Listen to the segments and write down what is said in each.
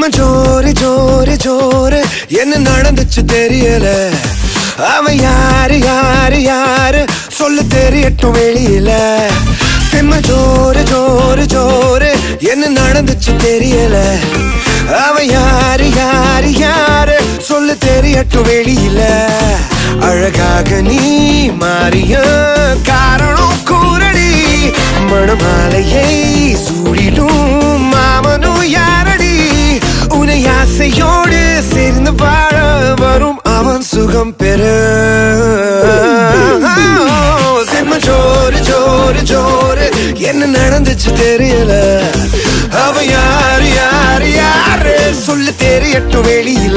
செம்ம ஜோரு ஜோரு ஜோரு என்ன நடந்துச்சு தெரியல அவன் யாரு யாரு யாரு சொல்ல தெரியட்டும் வெளியில செம்ம ஜோரு ஜோரு ஜோரு என்ன நடந்துச்சு தெரியல அவன் யாரு யாரு யாரு சொல்ல தெரியட்டும் வெளியில அழகாக நீ மாறிய காரணம் கூறடி மணமாலையை சூடிடும் மாமனும் யாரடி உன்னை ஆசையோடு சேர்ந்து வாழ வரும் அவன் சுகம் பெற செம்ம ஜோரு ஜோரு ஜோரு என்ன நடந்துச்சு தெரியல அவ யாரு யாரு யாரு சொல்லு தெரியட்டும் வெளியில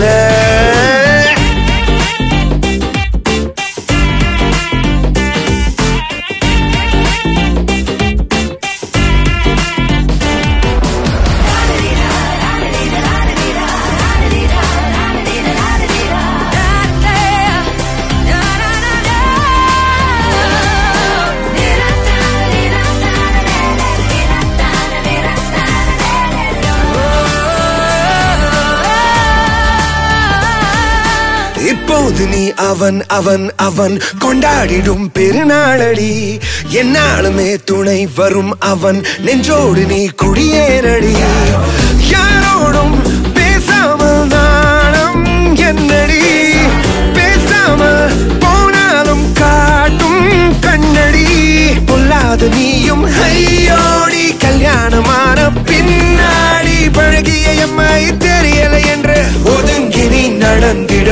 இப்போது நீ அவன் அவன் அவன் கொண்டாடிடும் பெருநாளடி என்னாலுமே துணை வரும் அவன் நெஞ்சோடு நீ குடியேறடி யாரோடும் பேசாமல் நாணம் என்னடி பேசாமல் போனாலும் காட்டும் கண்ணடி பொல்லாத நீயும் ஐயோடி கல்யாணமான பின்னாடி பழகிய எம்மை தெரியல என்று ஒதுங்கி நீ நடந்திட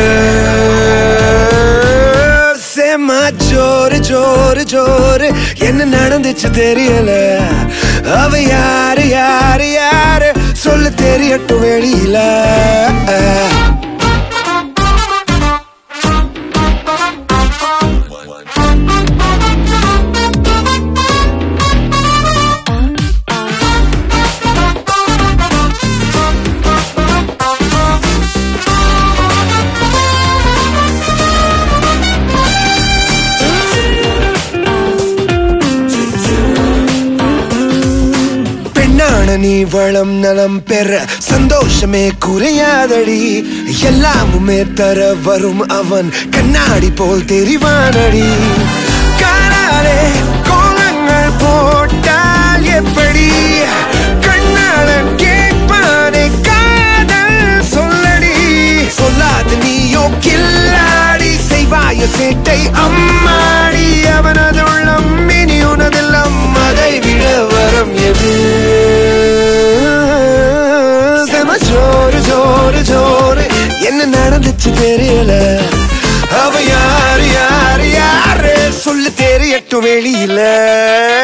செம்ம ஜோரு ஜோரு ஜோரு என்ன நடந்துச்சு தெரியல அவ யாரு யாரு யாரு சொல்ல தெரியட்டும் வெளியில பெண்ணான நீ வளம் நலம் பெற சந்தோஷமே குறையாதடி எல்லாமுமே தர வரும் அவன் கண்ணாடி போல் தெரிவானடி காலாலே கோலங்கள் போட்டால் எப்படி கண்ணாளன் கேட்பானே காதல் சொல்லடி சொல்லாது நீயோ கில்லாடி செய்வாய சேட்டை அம்மாடி அவனது உள்ளம் இனி உனதெல்லாம் அதை விட வரம் எது செம ஜோரு ஜோரு ஜோரு என்ன நடந்துச்சு தெரியல அவ யாரு யாரு யாரு சொல்லு தெரியட்டும் வெளியில